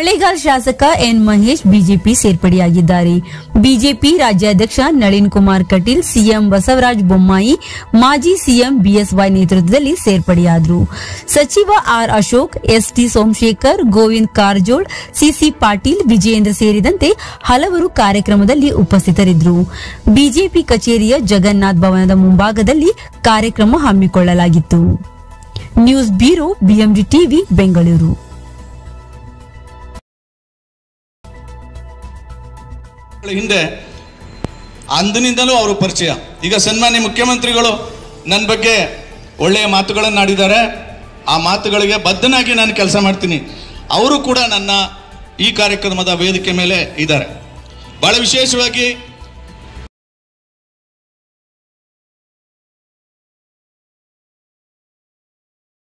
ಕೊಳ್ಳೇಗಾಲ್ ಶಾಸಕ ಎನ್ ಮಹೇಶ್ ಬಿಜೆಪಿ ಸೇರ್ಪಡೆಯಾಗಿದ್ದಾರೆ ಬಿಜೆಪಿ ರಾಜ್ಯಾಧ್ಯಕ್ಷ ನಳಿನ್ ಕುಮಾರ್ ಕಟೀಲ್ ಸಿಎಂ ಬಸವರಾಜ ಬೊಮ್ಮಾಯಿ ಮಾಜಿ ಸಿಎಂ ಬಿಎಸ್ವೈ ನೇತೃತ್ವದಲ್ಲಿ ಸೇರ್ಪಡೆಯಾದರು ಸಚಿವ R Ashok ST Somashekar Govind Karjol CC Patil Vijayendra ಸೇರಿದಂತೆ ಹಲವರು ಕಾರ್ಯಕ್ರಮದಲ್ಲಿ ಉಪಸ್ಥಿತರಿದ್ದರು ಬಿಜೆಪಿ ಕಚೇರಿಯ ಜಗನ್ನಾಥ್ ಭವನದ ಮುಂಭಾಗದಲ್ಲಿ ಕಾರ್ಯಕ್ರಮ ಹಮ್ಮಿಕೊಳ್ಳಲಾಗಿತ್ತು news bureau BMD TV Bengaluru ಹಿಂದೆ ಅಂದಿನಿಂದಲೂ ಅವರು ಪರಿಚಯ ಈಗ ಸನ್ಮಾನ್ಯ ಮುಖ್ಯಮಂತ್ರಿಗಳು ನನ್ನ ಬಗ್ಗೆ ಒಳ್ಳೆಯ ಮಾತುಗಳನ್ನು ಆಡಿದ್ದಾರೆ ಆ ಮಾತುಗಳಿಗೆ ಬದ್ಧನಾಗಿ ನಾನು ಕೆಲಸ ಮಾಡ್ತೀನಿ ಅವರು ಕೂಡ ನನ್ನ ಈ ಕಾರ್ಯಕ್ರಮದ ವೇದಿಕೆ ಮೇಲೆ ಇದ್ದಾರೆ ಬಹಳ ವಿಶೇಷವಾಗಿ